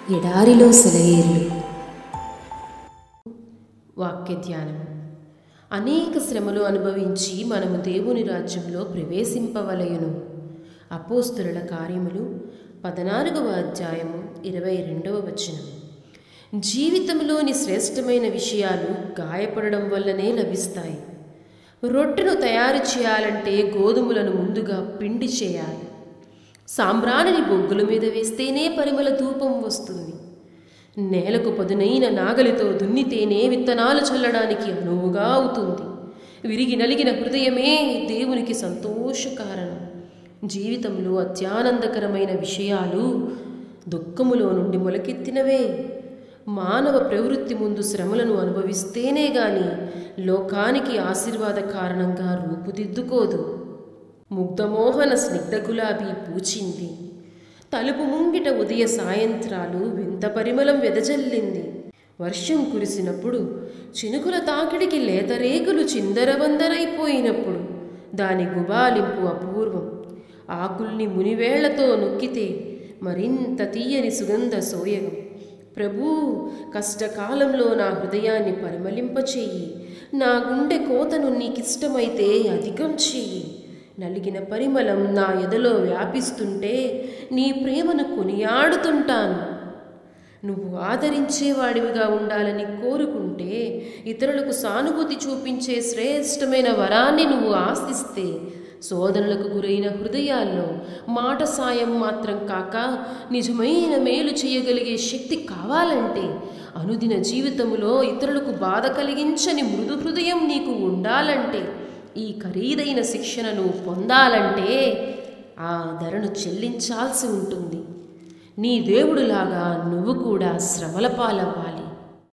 ఎడారిలో సెలయేర్లు వాక్య ధ్యానం అనేక శ్రమలు అనుభవించి మనము దేవుని రాజ్యంలో ప్రవేశింపవలయును అపోస్తుల కార్యములు పద్నాలుగవ అధ్యాయము ఇరవై రెండవ వచనం జీవితంలోని శ్రేష్టమైన విషయాలు గాయపడడం వల్లనే లభిస్తాయి రొట్టెను తయారు చేయాలంటే గోధుమలను ముందుగా పిండి చేయాలి సాంబ్రాణిని బొగ్గుల మీద వేస్తేనే పరిమళ ధూపం వస్తుంది నేలకు పదునైన నాగలితో దున్నితేనే విత్తనాలు చల్లడానికి అనువుగా అవుతుంది విరిగి నలిగిన హృదయమే దేవునికి సంతోష కారణం జీవితంలో అత్యానందకరమైన విషయాలు దుఃఖములో నుండి మొలకెత్తినవే మానవ ప్రవృత్తి ముందు శ్రమలను అనుభవిస్తేనే గాని లోకానికి ఆశీర్వాద కారణంగా రూపుదిద్దుకోదు ముగ్ధమోహన స్నిగ్ధ గులాబీ పూచింది తలుపు ముంగిట ఉదయ సాయంత్రాలు వింత పరిమళం వెదజల్లింది వర్షం కురిసినప్పుడు చినుకుల తాకిడికి లేతరేకులు చిందరవందరైపోయినప్పుడు దాని గుబాలింపు అపూర్వం ఆకుల్ని మునివేళ్లతో నొక్కితే మరింత తీయని సుగంధ సోయగం ప్రభూ కష్టకాలంలో నా హృదయాన్ని పరిమళింపచేయి నా గుండె కోతను నీకిష్టమైతే అధికం చెయ్యి నలిగిన పరిమళం నా ఎదలో వ్యాపిస్తుంటే నీ ప్రేమను కొనియాడుతుంటాను నువ్వు ఆదరించేవాడివిగా ఉండాలని కోరుకుంటే ఇతరులకు సానుభూతి చూపించే శ్రేష్టమైన వరాన్ని నువ్వు ఆశిస్తే శోధనలకు గురైన హృదయాల్లో మాట సాయం మాత్రం కాక నిజమైన మేలు చేయగలిగే శక్తి కావాలంటే అనుదిన జీవితంలో ఇతరులకు బాధ కలిగించని మృదు హృదయం నీకు ఉండాలంటే ఈ ఖరీదైన శిక్షణను పొందాలంటే ఆ ధరను చెల్లించాల్సి ఉంటుంది నీ దేవుడులాగా నువ్వు కూడా శ్రమల పాలవ్వాలి